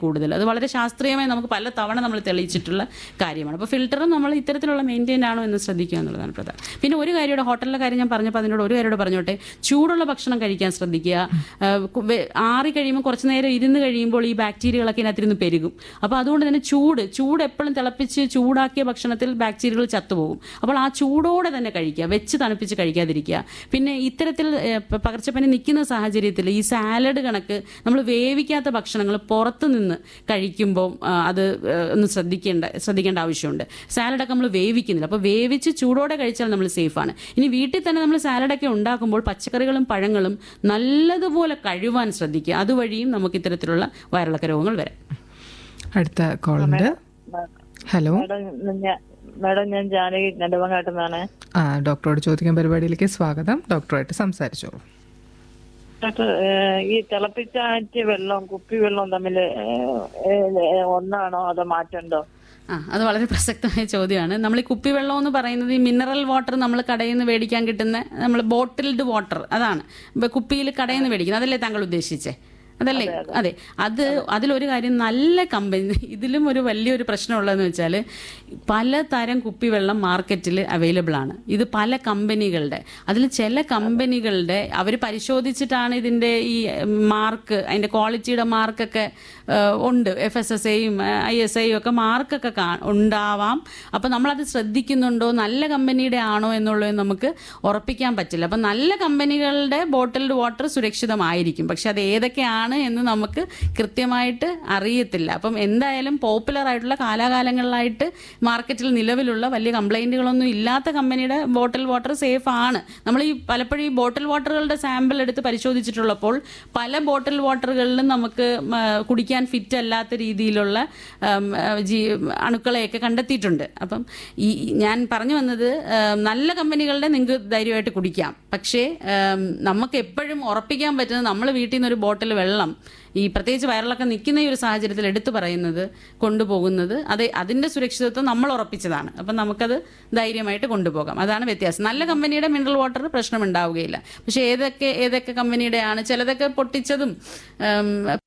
കൂടുതൽ അത് വളരെ ശാസ്ത്രീയമായി നമുക്ക് പല തവണ നമ്മൾ തെളിയിച്ചിട്ടുള്ള കാര്യമാണ് അപ്പോൾ ഫിൽറ്ററും നമ്മൾ ഇത്തരത്തിലുള്ള മെയിൻറ്റെയിൻ ആണോ എന്ന് ശ്രദ്ധിക്കുക എന്നുള്ളതാണ് പ്രധാനം പിന്നെ ഒരു കാര്യയുടെ ഹോട്ടലിലെ കാര്യം ഞാൻ പറഞ്ഞപ്പോൾ അതിനോട് ഒരു കാര്യോട് പറഞ്ഞോട്ടെ ചൂടുള്ള ഭക്ഷണം കഴിക്കാൻ ശ്രദ്ധിക്കുക ആ, കു- വെ- ആറി കഴിയുമ്പോൾ കുറച്ച് നേരം ഇരുന്ന് കഴിയുമ്പോൾ ഈ ബാക്ടീരിയകളൊക്കെ ഇതിനകത്തിരുന്ന് പെരുകും അപ്പോൾ അതുകൊണ്ട് തന്നെ ചൂട് ചൂട് എപ്പോഴും തിളപ്പിച്ച് ചൂടാക്കിയ ഭക്ഷണത്തിൽ ബാക്ടീരിയകൾ ചത്തുപോകും അപ്പോൾ ആ ചൂടോടെ തന്നെ കഴിക്കുക വെച്ച് തണുപ്പിച്ച് കഴിക്കാതിരിക്കുക പിന്നെ ഇത്തരത്തിൽ ഏ, പ- പകർച്ചപ്പനി നിൽക്കുന്ന സാഹചര്യത്തിൽ ഈ സാലഡ് കണക്ക് നമ്മൾ വേവിക്കാത്ത ഭക്ഷണങ്ങൾ പുറത്ത് നിന്ന് കഴിക്കുമ്പോൾ ആ, അത് ഏ, ഒന്ന് ശ്രദ്ധിക്കേണ്ട ശ്രദ്ധിക്കേണ്ട ആവശ്യമുണ്ട് സാലഡൊക്കെ നമ്മൾ വേവിക്കുന്നില്ല അപ്പോൾ വേവിച്ച് ചൂടോടെ കഴിച്ചാൽ നമ്മൾ സേഫാണ് ഇനി വീട്ടിൽ തന്നെ നമ്മൾ സാലഡൊക്കെ ഉണ്ടാക്കുമ്പോൾ പച്ചക്കറികളും പഴങ്ങളും നല്ലതുപോലെ കഴുകാൻ ശ്രദ്ധിക്കുക അതുവഴിയും നമുക്ക് ഇത്തരത്തിലുള്ള വയറിളക്ക രോഗങ്ങൾ വരാം അടുത്ത കോളുണ്ട് ഹലോ മാഡം ഞാൻ മാഡം ഞാൻ ജാനകി നെടുമങ്ങാട്ടുന്നാണ് ആ ഡോക്ടറോട് ചോദിക്കാൻ പരിപാടിയിലേക്ക് സ്വാഗതം ഡോക്ടറായിട്ട് സംസാരിച്ചോളൂ ഡോക്ടർ ഏഹ്, ഈ തിളപ്പിച്ചാറ്റിയ വെള്ളവും കുപ്പി വെള്ളവും തമ്മിൽ ഒന്നാണോ അതോ മാറ്റമുണ്ടോ ആ അത് വളരെ പ്രസക്തമായ ചോദ്യമാണ് നമ്മൾ ഈ കുപ്പിവെള്ളം എന്ന് പറയുന്നത് ഈ മിനറൽ വാട്ടർ നമ്മൾ കടയിൽ നിന്ന് മേടിക്കാൻ കിട്ടുന്ന നമ്മൾ ബോട്ടിൽഡ് വാട്ടർ അതാണ് ഇപ്പൊ കുപ്പിയിൽ കടയിൽ നിന്ന് മേടിക്കുന്നത് അതല്ലേ താങ്കൾ ഉദ്ദേശിച്ചേ അതല്ലേ അതെ അത് അതിലൊരു കാര്യം നല്ല കമ്പനി ഇതിലും ഒരു വലിയൊരു പ്രശ്നമുള്ളതെന്ന് വെച്ചാൽ പലതരം കുപ്പിവെള്ളം മാർക്കറ്റിൽ അവൈലബിൾ ആണ് ഇത് പല കമ്പനികളുടെ അതിൽ ചില കമ്പനികളുടെ അവർ പരിശോധിച്ചിട്ടാണ് ഇതിൻ്റെ ഈ മാർക്ക് അതിൻ്റെ ക്വാളിറ്റിയുടെ മാർക്കൊക്കെ ഉണ്ട് എഫ് എസ് എസ് എയും ഐ എസ് ഐയും ഒക്കെ മാർക്കൊക്കെ കാ ഉണ്ടാവാം അപ്പം നമ്മളത് ശ്രദ്ധിക്കുന്നുണ്ടോ നല്ല കമ്പനിയുടെ ആണോ എന്നുള്ളത് നമുക്ക് ഉറപ്പിക്കാൻ പറ്റില്ല അപ്പം നല്ല കമ്പനികളുടെ ബോട്ടിൽഡ് വാട്ടർ സുരക്ഷിതമായിരിക്കും പക്ഷെ അത് ഏതൊക്കെയാണ് എന്ന് നമുക്ക് കൃത്യമായിട്ട് അറിയത്തില്ല അപ്പം എന്തായാലും പോപ്പുലർ ആയിട്ടുള്ള കാലാകാലങ്ങളിലായിട്ട് മാർക്കറ്റിൽ നിലവിലുള്ള വലിയ കംപ്ലൈൻറ്റുകളൊന്നും ഇല്ലാത്ത കമ്പനിയുടെ ബോട്ടിൽ വാട്ടർ സേഫ് ആണ് നമ്മൾ ഈ പലപ്പോഴും ഈ ബോട്ടിൽ വാട്ടറുകളുടെ സാമ്പിൾ എടുത്ത് പരിശോധിച്ചിട്ടുള്ളപ്പോൾ പല ബോട്ടിൽ വാട്ടറുകളിലും നമുക്ക് മ, കുടിക്കാൻ ഫിറ്റ് അല്ലാത്ത രീതിയിലുള്ള ഉം, ജീ അണുക്കളെയൊക്കെ കണ്ടെത്തിയിട്ടുണ്ട് അപ്പം ഈ ഞാൻ പറഞ്ഞു വന്നത് ഉം, നല്ല കമ്പനികളുടെ നിങ്ങൾക്ക് ധൈര്യമായിട്ട് കുടിക്കാം പക്ഷേ ഉം, നമുക്ക് എപ്പോഴും ഉറപ്പിക്കാൻ പറ്റുന്നത് നമ്മൾ വീട്ടിൽ നിന്ന് ഒരു ബോട്ടിൽ വെള്ളം ഈ പ്രത്യേകിച്ച് വയറിളക്കം നിൽക്കുന്ന ഈ ഒരു സാഹചര്യത്തിൽ എടുത്തു പറയുന്നത് കൊണ്ടുപോകുന്നത് അത് അതിന്റെ സുരക്ഷിതത്വം നമ്മൾ ഉറപ്പിച്ചതാണ് അപ്പം നമുക്കത് ധൈര്യമായിട്ട് കൊണ്ടുപോകാം അതാണ് വ്യത്യാസം നല്ല കമ്പനിയുടെ മിനറൽ വാട്ടർ പ്രശ്നം ഉണ്ടാവുകയില്ല പക്ഷെ ഏതൊക്കെ ഏതൊക്കെ കമ്പനിയുടെ ആണ് ചിലതൊക്കെ പൊട്ടിച്ചതും ഉം,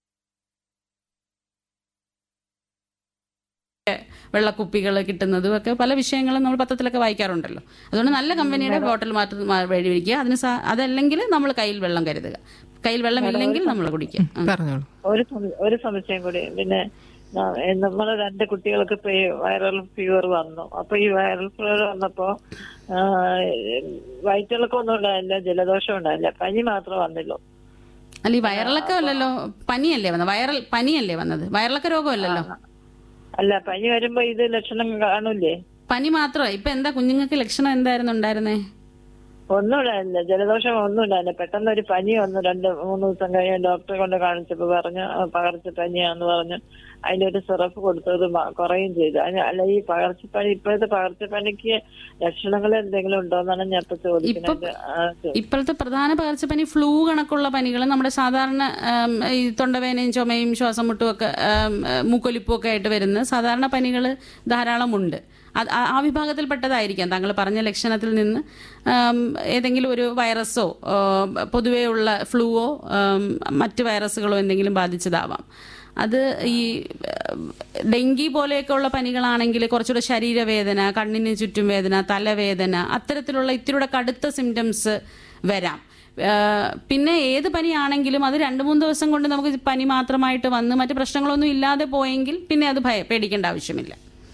വെള്ളക്കുപ്പികൾ കിട്ടുന്നതും ഒക്കെ പല വിഷയങ്ങളും നമ്മൾ പത്രത്തിലൊക്കെ വായിക്കാറുണ്ടല്ലോ അതുകൊണ്ട് നല്ല കമ്പനിയുടെ ബോട്ടിൽ മാറ്റി മേടിക്കുക അതിന് സാ- അതല്ലെങ്കിൽ നമ്മൾ കയ്യിൽ വെള്ളം കരുതുക കയ്യിൽ വെള്ളം ഇല്ലെങ്കിൽ നമ്മൾ കുടിക്കുക ആ. പറഞ്ഞോളൂ ഒരു സം- ഒരു സംശയം കൂടി പിന്നെ നമ്മൾ രണ്ട് കുട്ടികൾക്ക് ഇപ്പൊ ഈ വൈറൽ ഫീവർ വന്നു അപ്പൊ ഈ വൈറൽ ഫീവർ വന്നപ്പോ ആ, വയറ്റിളക്കം ഒന്നും ഉണ്ടായില്ല ജലദോഷം ഉണ്ടായില്ല പനി മാത്രം വന്നില്ലോ അല്ല ഈ വയറിളക്കം അല്ലല്ലോ പനിയല്ലേ വന്നത് വൈറൽ പനിയല്ലേ വന്നത് വയറിളക്ക രോഗമല്ലല്ലോ അല്ല പനി വരുമ്പോ ഇത് ലക്ഷണം കാണൂലേ പനി മാത്രമോ ഇപ്പൊ എന്താ കുഞ്ഞുങ്ങൾക്ക് ലക്ഷണം എന്തായിരുന്നു ഉണ്ടായിരുന്നേ ഒന്നും ഉണ്ടായില്ല ജലദോഷം ഒന്നും ഉണ്ടായില്ല പെട്ടെന്ന് ഒരു പനി വന്നു രണ്ട് മൂന്ന് ദിവസം കഴിഞ്ഞ് ഡോക്ടറെ കൊണ്ട് കാണിച്ചപ്പോ പറഞ്ഞു ആ, പകർച്ചപ്പനിയാന്ന് പറഞ്ഞു അതിന്റെ ഒരു സിറപ്പ് കൊടുത്തത് മ- കുറയും ചെയ്തു അതിന് അല്ല ഈ പകർച്ചപ്പനി ഇപ്പോഴത്തെ പകർച്ചപ്പനിക്ക് ലക്ഷണങ്ങൾ എന്തെങ്കിലും ഉണ്ടോന്നാണ് ഞാൻ ഇപ്പൊ ചോദിക്കുന്നത് ആ, ചോ- ഇപ്പോഴത്തെ പ്രധാന പകർച്ചപ്പനി ഫ്ലൂ കണക്കുള്ള പനികൾ നമ്മുടെ സാധാരണ ആം, ഈ തൊണ്ടവേനയും ചുമയും ശ്വാസം മുട്ടും ഒക്കെ ആം, മൂക്കൊലിപ്പും ഒക്കെ ആയിട്ട് വരുന്ന സാധാരണ പനികൾ ധാരാളമുണ്ട് അത് ആ- ആ വിഭാഗത്തിൽപ്പെട്ടതായിരിക്കാം താങ്കൾ പറഞ്ഞ ലക്ഷണത്തിൽ നിന്ന് ആം, ഏതെങ്കിലും ഒരു വൈറസോ ആ, പൊതുവേ ഉള്ള ഫ്ലൂവോ ആം, മറ്റ് വൈറസുകളോ എന്തെങ്കിലും ബാധിച്ചതാവാം അത് ഈ ഏഹ്, ഡെങ്കി പോലെയൊക്കെ ഉള്ള പനികളാണെങ്കിൽ കുറച്ചുകൂടെ ശരീരവേദന കണ്ണിന് ചുറ്റും വേദന തലവേദന അത്തരത്തിലുള്ള ഇത്തിരിയുടെ കടുത്ത സിംറ്റംസ് വരാം ഏഹ്, പിന്നെ ഏത് പനിയാണെങ്കിലും അത് രണ്ട് മൂന്ന് ദിവസം കൊണ്ട് നമുക്ക് പനി മാത്രമായിട്ട് വന്ന് മറ്റ് പ്രശ്നങ്ങളൊന്നും ഇല്ലാതെ പോയെങ്കിൽ പിന്നെ അത് ഭയ പേടിക്കേണ്ട ആവശ്യമില്ല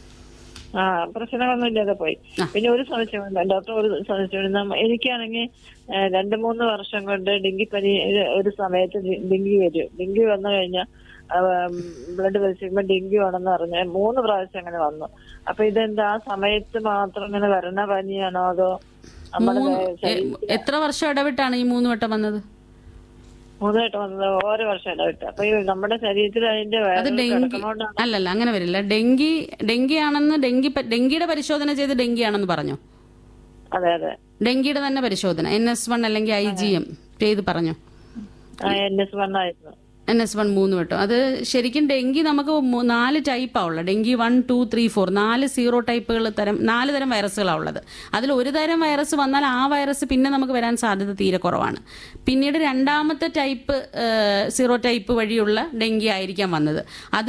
ആ പ്രശ്നങ്ങളൊന്നും ഇല്ലാതെ പോയി പിന്നെ ഒരു സംശയമുണ്ട് ഡോക്ടർ ഒരു സംശയമുണ്ട് നമ്മ- എനിക്കാണെങ്കിൽ ഏ, രണ്ട് മൂന്ന് വർഷം കൊണ്ട് ഡെങ്കിപ്പനി ഒരു- ഒരു സമയത്ത് ഡി- ഡെങ്കി വരും ഡെങ്കി വന്നു കഴിഞ്ഞാൽ ബ്ലഡ് പരിശോധിക്കുമ്പോൾ ഡെങ്കി ആണെന്ന് പറഞ്ഞ മൂന്ന് പ്രാവശ്യം അങ്ങനെ വന്നു അപ്പൊ ഇതെന്താ ആ സമയത്ത് മാത്രം ഇങ്ങനെ വരണ പനിയാണോ അതോ നമ്മുടെ മൂന്ന് ശരീരം എ- എത്ര വർഷം ഇടവിട്ടാണ് ഈ മൂന്ന് വട്ടം വന്നത് മൂന്നായിട്ട് വന്നത് ഓരോ വർഷം ഇടവിട്ട് അപ്പൊ ഈ നമ്മുടെ ശരീരത്തിൽ അതിന്റെ അത് വൈറൽ ഡെങ്കി കിടക്കുന്നോണ്ടാണ് അല്ലല്ല അങ്ങനെ വരില്ല ഡെങ്കി ഡെങ്കി ആണെന്ന് ഡെങ്കി പ- ഡെങ്കിയുടെ പരിശോധന ചെയ്ത് ഡെങ്കി ആണെന്ന് പറഞ്ഞോ അതെ അതെ ഡെങ്കിയുടെ തന്നെ പരിശോധന എൻ എസ് വൺ അല്ലെങ്കിൽ ഐ ജി എം ചെയ്ത് പറഞ്ഞു എൻ എസ് വൺ ആയിരുന്നു എൻ എസ് വൺ മൂന്ന് വട്ടം അത് ശരിക്കും ഡെങ്കി നമുക്ക് മൂ- നാല് ടൈപ്പാണ് ഉള്ളത് dengue one two three four നാല് സീറോ ടൈപ്പുകൾ തരം നാല് തരം വൈറസുകളാണ് ഉള്ളത് അതിൽ ഒരു തരം വൈറസ് വന്നാൽ ആ വൈറസ് പിന്നെ നമുക്ക് വരാൻ സാധ്യത തീരെ കുറവാണ് പിന്നീട് രണ്ടാമത്തെ ടൈപ്പ് സീറോ ടൈപ്പ് വഴിയുള്ള ഡെങ്കി ആയിരിക്കാം വന്നത് അത്